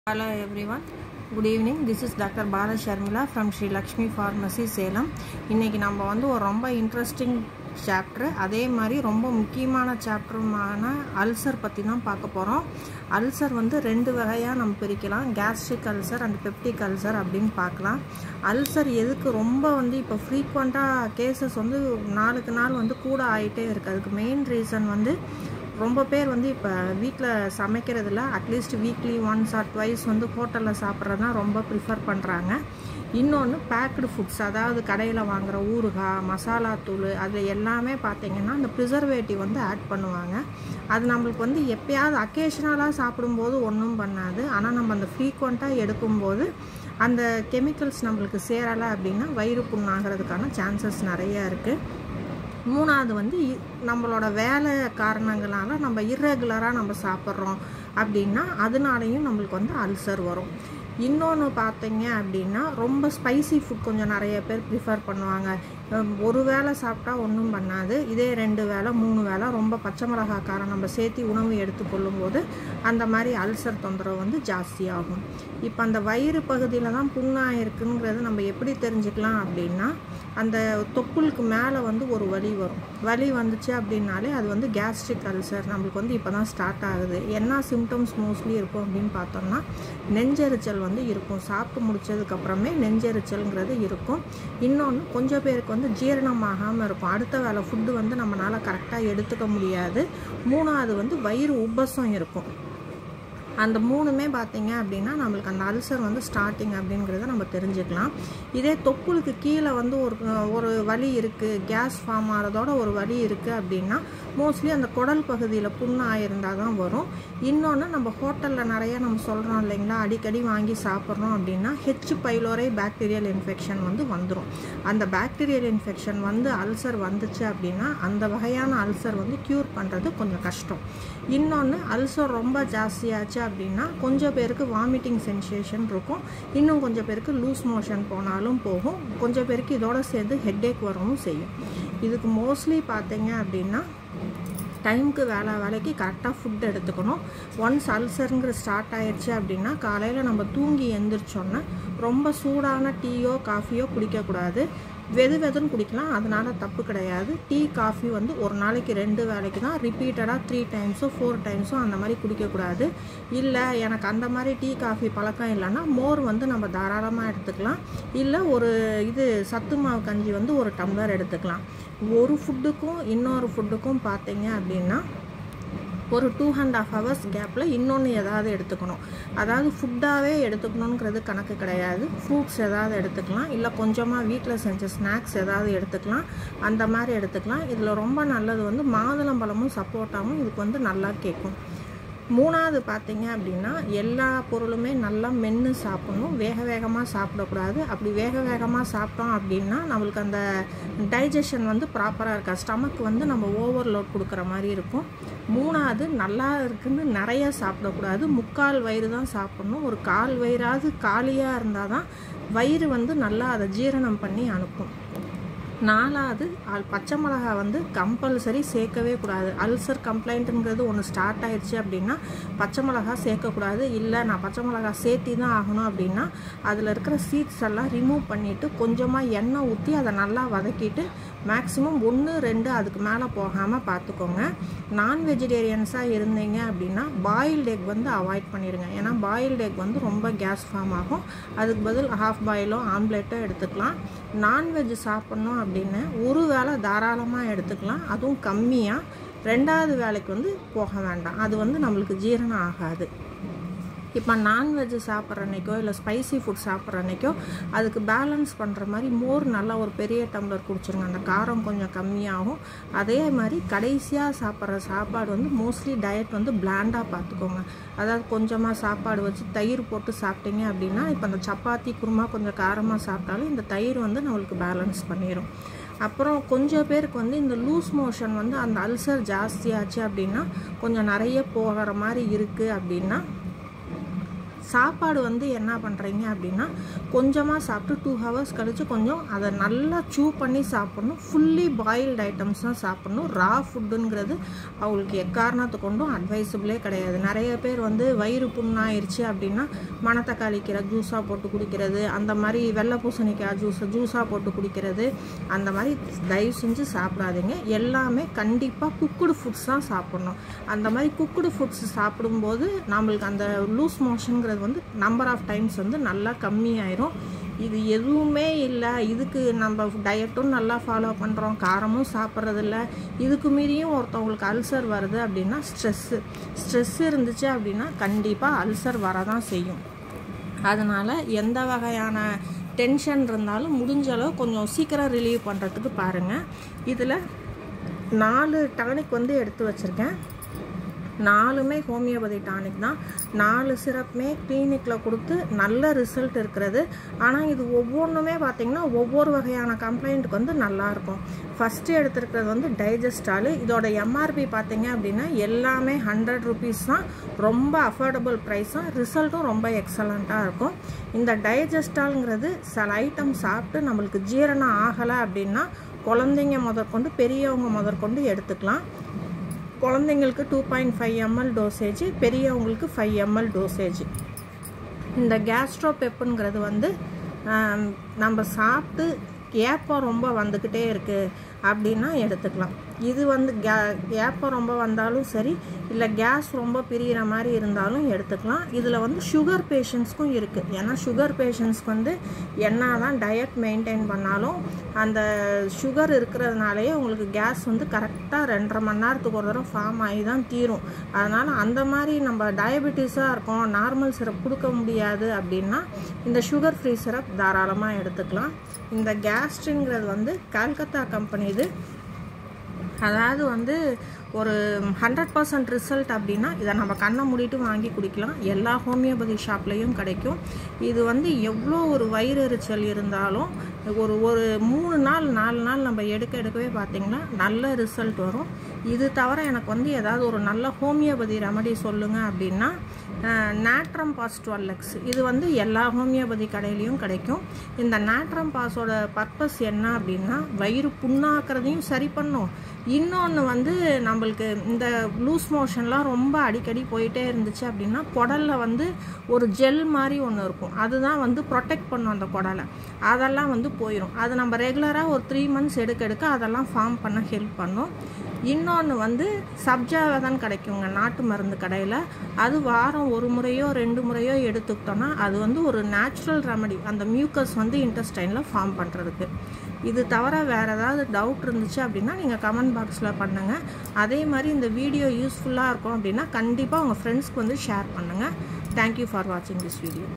Hello everyone. Good evening. This is Dr. Bala Sharmila from Sri Lakshmi Pharmacy Salem இன்னைக்கு நம்ம வந்து ஒரு ரொம்ப இன்ட்ரெஸ்டிங் சாப்டர் அதே மாதிரி ரொம்ப முக்கியமான சாப்டருமான அல்சர் பற்றி தான் பார்க்க போகிறோம் அல்சர் வந்து ரெண்டு வகையாக நம்ம பிரிக்கலாம் gastric ulcer and peptic ulcer அப்படின்னு பார்க்கலாம் அல்சர் எதுக்கு ரொம்ப வந்து இப்போ ஃப்ரீக்வெண்ட்டாக கேசஸ் வந்து நாளுக்கு நாள் வந்து கூட ஆகிட்டே இருக்குது அதுக்கு மெயின் ரீசன் வந்து ரொம்ப பேர் வந்து இப்போ வீட்டில் சமைக்கிறதில்ல at least weekly once or twice வந்து ஹோட்டலில் சாப்பிட்றது தான் ரொம்ப ப்ரிஃபர் பண்ணுறாங்க இன்னொன்று பேக்டு ஃபுட்ஸ் அதாவது கடையில் வாங்குகிற ஊறுகாய் மசாலா தூள் அதில் எல்லாமே பார்த்திங்கன்னா அந்த ப்ரிசர்வேட்டிவ் வந்து ஆட் பண்ணுவாங்க அது நம்மளுக்கு வந்து எப்பயாவது அக்கேஷனலாக சாப்பிடும்போது ஒன்றும் பண்ணாது ஆனால் நம்ம அந்த ஃப்ரீக்வெண்ட்டாக எடுக்கும்போது அந்த கெமிக்கல்ஸ் நம்மளுக்கு சேரலை அப்படின்னா வயிறு புண்ணாகிறதுக்கான சான்சஸ் நிறையா இருக்குது மூணாவது வந்து நம்மளோட வேலை காரணங்களால நம்ம இர்ரெகுலராக நம்ம சாப்பிட்றோம் அப்படின்னா அதனாலையும் நம்மளுக்கு வந்து அல்சர் வரும் இன்னொன்று பார்த்தீங்க அப்படின்னா ரொம்ப ஸ்பைசி ஃபுட் கொஞ்சம் நிறைய பேர் ப்ரிஃபர் பண்ணுவாங்க ஒரு வேளை சாப்பிட்டா ஒன்றும் பண்ணாது இதே ரெண்டு வேளை மூணு வேளை ரொம்ப பச்சை மிளகாய் காரம் நம்ம சேர்த்து உணவு எடுத்துக்கொள்ளும் போது அந்த மாதிரி அல்சர் தொந்தரவு வந்து ஜாஸ்தியாகும் இப்போ அந்த வயிறு பகுதியில் தான் புண்ணாக இருக்குங்கிறது நம்ம எப்படி தெரிஞ்சுக்கலாம் அப்படின்னா அந்த தொப்புளுக்கு மேலே வந்து ஒரு வலி வரும் வலி வந்துச்சு அப்படின்னாலே அது வந்து கேஸ்ட்ரிக் அல்சர் நம்மளுக்கு வந்து இப்போ தான் ஸ்டார்ட் ஆகுது என்ன சிம்டம்ஸ் மோஸ்ட்லி இருக்கும் அப்படின்னு பார்த்தோம்னா நெஞ்செரிச்சல் வந்து இருக்கும் சாப்பிட்டு முடிச்சதுக்கப்புறமே நெஞ்செரிச்சல்ங்கிறது இருக்கும் இன்னொன்று கொஞ்சம் பேருக்கு வந்து ஜீரணமாகாமல் இருக்கும் அடுத்த வேலை ஃபுட்டு வந்து நம்மளால் கரெக்டாக எடுத்துக்க முடியாது மூணாவது வந்து வயிறு உப்பசம் இருக்கும் அந்த மூணுமே பார்த்தீங்க அப்படின்னா நம்மளுக்கு அந்த அல்சர் வந்து ஸ்டார்டிங் அப்படிங்கிறத நம்ம தெரிஞ்சுக்கலாம் இதே தொப்புளுக்கு கீழே வந்து ஒரு ஒரு வலி இருக்குது கேஸ் ஃபார்ம் ஆகிறதோட ஒரு வலி இருக்குது அப்படின்னா மோஸ்ட்லி அந்த குடல் பகுதியில் புண்ணாக இருந்தால் தான் வரும் இன்னொன்று நம்ம ஹோட்டலில் நிறைய நம்ம சொல்கிறோம் இல்லைங்களா அடிக்கடி வாங்கி சாப்பிட்றோம் அப்படின்னா ஹெச் பைலோரை பாக்டீரியல் இன்ஃபெக்ஷன் வந்து வந்துடும் அந்த பாக்டீரியல் இன்ஃபெக்ஷன் வந்து அல்சர் வந்துச்சு அப்படின்னா அந்த வகையான அல்சர் வந்து க்யூர் பண்ணுறது கொஞ்சம் கஷ்டம் இன்னொன்று அல்சர் ரொம்ப ஜாஸ்தியாச்சு அப்படின்னா கொஞ்சம் பேருக்கு வாமிட்டிங் சென்சேஷன் இருக்கும் இன்னும் கொஞ்சம் பேருக்கு லூஸ் மோஷன் போனாலும் போகும் கொஞ்சம் பேருக்கு இதோட சேர்ந்து ஹெட்டேக் வரவும் செய்யும் இதுக்கு மோஸ்ட்லி பார்த்தீங்க அப்படின்னா டைமுக்கு வேலை வேலைக்கு கரெக்டாக ஃபுட் எடுத்துக்கணும் ஒன்ஸ் அல்சருங்கிற ஸ்டார்ட் ஆயிடுச்சு அப்படின்னா காலையில் நம்ம தூங்கி எந்திரிச்சோன்னே ரொம்ப சூடான டீயோ காஃபியோ குடிக்கக்கூடாது வெது வெதுன்னு குடிக்கலாம் அதனால் தப்பு கிடையாது டீ காஃபி வந்து ஒரு நாளைக்கு ரெண்டு வேலைக்கு தான் ரிப்பீட்டடாக த்ரீ டைம்ஸோ ஃபோர் டைம்ஸோ அந்த மாதிரி குடிக்கக்கூடாது இல்லை எனக்கு அந்த மாதிரி டீ காஃபி பழக்கம் இல்லைன்னா மோர் வந்து நம்ம தாராளமாக எடுத்துக்கலாம் இல்லை ஒரு இது சத்து மாவு கஞ்சி வந்து ஒரு டம்ளர் எடுத்துக்கலாம் ஒரு ஃபுட்டுக்கும் இன்னொரு ஃபுட்டுக்கும் பார்த்தீங்க அப்படின்னா ஒரு டூ அண்ட் ஆஃப் ஹவர்ஸ் கேப்பில் இன்னொன்று ஏதாவது எடுத்துக்கணும் அதாவது ஃபுட்டாகவே எடுத்துக்கணுங்கிறது கணக்கு கிடையாது ஃப்ரூட்ஸ் ஏதாவது எடுத்துக்கலாம் இல்லை கொஞ்சமாக வீட்டில் செஞ்ச ஸ்நாக்ஸ் ஏதாவது எடுத்துக்கலாம் அந்த மாதிரி எடுத்துக்கலாம் இதில் ரொம்ப நல்லது வந்து மாதுளம்பழமும் சப்போட்டாவும் இதுக்கு வந்து நல்லா கேட்கும் மூணாவது பார்த்தீங்க அப்படின்னா எல்லா பொருளுமே நல்லா மென்று சாப்பிட்ணும் வேக வேகமாக சாப்பிடக்கூடாது அப்படி வேக வேகமாக சாப்பிட்டோம் அப்படின்னா நம்மளுக்கு அந்த டைஜஷன் வந்து ப்ராப்பராக இருக்கா ஸ்டமக் வந்து நம்ம ஓவர்லோட் கொடுக்குற மாதிரி இருக்கும் மூணாவது நல்லா இருக்குன்னு நிறைய சாப்பிடக்கூடாது முக்கால் வயிறு தான் சாப்பிட்ணும் ஒரு கால் வயிறாவது காலியாக இருந்தால் தான் வயிறு வந்து நல்லா அதை ஜீரணம் பண்ணி அனுப்பும் நாலாவது அல் பச்சை மிளகா வந்து கம்பல்சரி சேர்க்கவே கூடாது அல்சர் கம்ப்ளைண்ட்டுங்கிறது ஒன்று ஸ்டார்ட் ஆயிடுச்சு அப்படின்னா பச்சை மிளகா சேர்க்கக்கூடாது இல்லை நான் பச்சை மிளகா சேர்த்தி தான் ஆகணும் அப்படின்னா அதில் இருக்கிற சீட்ஸ் எல்லாம் ரிமூவ் பண்ணிவிட்டு கொஞ்சமாக எண்ணெய் ஊற்றி அதை நல்லா வதக்கிட்டு மேக்ஸிமம் ஒன்று ரெண்டு அதுக்கு மேலே போகாமல் பார்த்துக்கோங்க நான் வெஜிடேரியன்ஸாக இருந்தீங்க அப்படின்னா பாயில்டு எக் வந்து அவாய்ட் பண்ணிடுங்க ஏன்னா பாயில்டு எக் வந்து ரொம்ப கேஸ் ஃபார்ம் ஆகும் அதுக்கு பதில் ஹாஃப் பாயிலோ ஆம்லேட்டோ எடுத்துக்கலாம் நான்வெஜ் சாப்பிட்ணும் அப்படின்னு ஒரு வேளை தாராளமாக எடுத்துக்கலாம் அதுவும் கம்மியாக ரெண்டாவது வேலைக்கு வந்து போக வேண்டாம் அது வந்து நம்மளுக்கு ஜீரணம் ஆகாது இப்போ நான்வெஜ் சாப்பிட்ற அன்னைக்கோ இல்லை ஸ்பைசி ஃபுட் சாப்பிட்ற அன்னைக்கோ அதுக்கு பேலன்ஸ் பண்ணுற மாதிரி மோர் நல்லா ஒரு பெரிய டம்ளர் குடிச்சிருங்க அந்த காரம் கொஞ்சம் கம்மியாகும் அதே மாதிரி கடைசியாக சாப்பிட்ற சாப்பாடு வந்து மோஸ்ட்லி டயட் வந்து பிளாண்டாக பார்த்துக்கோங்க அதாவது கொஞ்சமாக சாப்பாடு வச்சு தயிர் போட்டு சாப்பிட்டீங்க அப்படின்னா இப்போ அந்த சப்பாத்தி குருமா கொஞ்சம் காரமாக சாப்பிட்டாலும் இந்த தயிர் வந்து நம்மளுக்கு பேலன்ஸ் பண்ணிடும் அப்புறம் கொஞ்சம் பேருக்கு வந்து இந்த லூஸ் மோஷன் வந்து அந்த அல்சர் ஜாஸ்தியாச்சு அப்படின்னா கொஞ்சம் நிறைய போகிற மாதிரி இருக்குது அப்படின்னா சாப்பாடு வந்து என்ன பண்ணுறீங்க அப்படின்னா கொஞ்சமாக சாப்பிட்டு டூ ஹவர்ஸ் கழித்து கொஞ்சம் அதை நல்லா சூ பண்ணி சாப்பிட்ணும் ஃபுல்லி பாயில்டு ஐட்டம்ஸ் தான் சாப்பிட்ணும் ரா ஃபுட்டுங்கிறது அவங்களுக்கு எக்காரணத்தை கொண்டும் அட்வைசபிளே கிடையாது நிறைய பேர் வந்து வயிறு புண்ணாயிருச்சு அப்படின்னா மணத்தக்காளி கீரை ஜூஸாக போட்டு குடிக்கிறது அந்த மாதிரி வெள்ளை பூசணிக்காய் ஜூஸ் ஜூஸாக போட்டு குடிக்கிறது அந்த மாதிரி தயவு செஞ்சு சாப்பிடாதீங்க எல்லாமே கண்டிப்பாக குக்குடு ஃபுட்ஸ் தான் சாப்பிட்ணும் அந்த மாதிரி குக்குடு ஃபுட்ஸ் சாப்பிடும்போது நம்மளுக்கு அந்த லூஸ் மோஷனுங்கிறது வந்து நம்பர் ஆஃப் டைம்ஸ் வந்து நல்லா கம்மியாயிரும் இது எதுவுமே இல்லை இதுக்கு நம்ம டயட்டும் நல்லா ஃபாலோ பண்ணுறோம் காரமும் சாப்பிட்றதில்ல இதுக்கு மீறியும் ஒருத்தவங்களுக்கு அல்சர் வருது அப்படின்னா ஸ்ட்ரெஸ்ஸு ஸ்ட்ரெஸ் இருந்துச்சு அப்படின்னா கண்டிப்பாக அல்சர் வரதான் செய்யும் அதனால் எந்த வகையான டென்ஷன் இருந்தாலும் முடிஞ்ச அளவு கொஞ்சம் சீக்கிரம் ரிலீவ் பண்ணுறதுக்கு பாருங்கள் இதில் நாலு டானிக் வந்து எடுத்து வச்சுருக்கேன் நாலுமே ஹோமியோபதி டானிக் தான் நாலு சிரப்புமே கிளினிக்கில் கொடுத்து நல்ல ரிசல்ட் இருக்கிறது ஆனால் இது ஒவ்வொன்றுமே பார்த்திங்கன்னா ஒவ்வொரு வகையான கம்ப்ளைண்ட்டுக்கு வந்து நல்லாயிருக்கும் ஃபஸ்ட்டு எடுத்துருக்கிறது வந்து டைஜஸ்டாலு இதோட எம்ஆர்பி பார்த்தீங்க அப்படின்னா எல்லாமே ஹண்ட்ரட் ருபீஸ் தான் ரொம்ப அஃபோர்டபுள் ப்ரைஸ் தான் ரிசல்ட்டும் ரொம்ப எக்ஸலண்ட்டாக இருக்கும் இந்த டைஜஸ்டாலுங்கிறது சில ஐட்டம் சாப்பிட்டு நம்மளுக்கு ஜீரணம் ஆகலை அப்படின்னா குழந்தைங்க முதற்கொண்டு பெரியவங்க முதற்கொண்டு எடுத்துக்கலாம் குழந்தைங்களுக்கு two point five ML dosage பெரியவங்களுக்கு ஃபைவ் எம்எல் டோசேஜ் இந்த கேஸ்ட்ரோ பெப்புங்கிறது வந்து நம்ம சாப்பிட்டு ஏப்பம் ரொம்ப வந்துக்கிட்டே இருக்குது அப்படின்னா எடுத்துக்கலாம் இது வந்து கே ஏப்பம் ரொம்ப வந்தாலும் சரி இல்லை கேஸ் ரொம்ப பிரிகிற மாதிரி இருந்தாலும் எடுத்துக்கலாம் இதில் வந்து சுகர் பேஷண்ட்ஸ்க்கும் இருக்குது ஏன்னா சுகர் பேஷண்ட்ஸ்க்கு வந்து என்ன தான் டயட் மெயின்டைன் பண்ணாலும் அந்த சுகர் இருக்கிறதுனாலேயே உங்களுக்கு கேஸ் வந்து கரெக்டாக ரெண்டரை மணி நேரத்துக்கு ஒரு தடவை ஃபார்ம் ஆகி தான் தீரும் அதனால் அந்த மாதிரி நம்ம டயபெட்டிஸாக இருக்கோம் நார்மல் சிரப் கொடுக்க முடியாது அப்படின்னா இந்த சுகர் ஃப்ரீ சிரப் தாராளமாக எடுத்துக்கலாம் இந்த கேஸ்ட்ரிங்கிறது வந்து கல்கத்தா கம்பெனி இது அதாவது வந்து ஒரு ஹண்ட்ரட் பர்சன்ட் ரிசல்ட் அப்படின்னா இதை நம்ம கண்ணை மூடிட்டு வாங்கி குடிக்கலாம் எல்லா ஹோமியோபதி ஷாப்லேயும் கிடைக்கும் இது வந்து எவ்வளோ ஒரு வயிறு எரிச்சல் இருந்தாலும் ஒரு ஒரு மூணு நாள் நாலு நாள் நம்ம எடுக்க எடுக்கவே பார்த்திங்கன்னா நல்ல ரிசல்ட் வரும் இது தவிர எனக்கு வந்து ஏதாவது ஒரு நல்ல ஹோமியோபதி ரெமடி சொல்லுங்கள் அப்படின்னா நேட்ரம் பாஸ் டுவெல் எக்ஸ் இது வந்து எல்லா ஹோமியோபதி கடையிலையும் கிடைக்கும் இந்த நேட்ரம் பாஸோட பர்பஸ் என்ன அப்படின்னா வயிறு புண்ணாக்குறதையும் சரி பண்ணும் இன்னொன்று வந்து நம்மளுக்கு இந்த லூஸ் மோஷன்லாம் ரொம்ப அடிக்கடி போயிட்டே இருந்துச்சு அப்படின்னா குடலில் வந்து ஒரு ஜெல் மாதிரி ஒன்று இருக்கும் அதுதான் வந்து ப்ரொடெக்ட் பண்ணும் அந்த குடலை அதெல்லாம் வந்து போயிடும் அது நம்ம ரெகுலராக ஒரு த்ரீ மந்த்ஸ் எடுக்க எடுக்க அதெல்லாம் ஃபார்ம் பண்ண ஹெல்ப் பண்ணும் இன்னொன்று வந்து சப்ஜாவை தான் கிடைக்குங்க நாட்டு மருந்து கடையில் அது வாரம் ஒரு முறையோ ரெண்டு முறையோ எடுத்துக்கிட்டோன்னா அது வந்து ஒரு நேச்சுரல் ரெமடி அந்த மியூக்கஸ் வந்து இன்டெஸ்டைனில் ஃபார்ம் பண்ணுறதுக்கு இது தவிர வேறு ஏதாவது டவுட் இருந்துச்சு அப்படின்னா நீங்கள் கமெண்ட் பாக்ஸில் பண்ணுங்கள் அதே மாதிரி இந்த வீடியோ யூஸ்ஃபுல்லாக இருக்கும் அப்படின்னா கண்டிப்பாக உங்கள் ஃப்ரெண்ட்ஸ்க்கு வந்து ஷேர் பண்ணுங்கள் தேங்க்யூ ஃபார் வாட்சிங் திஸ் வீடியோ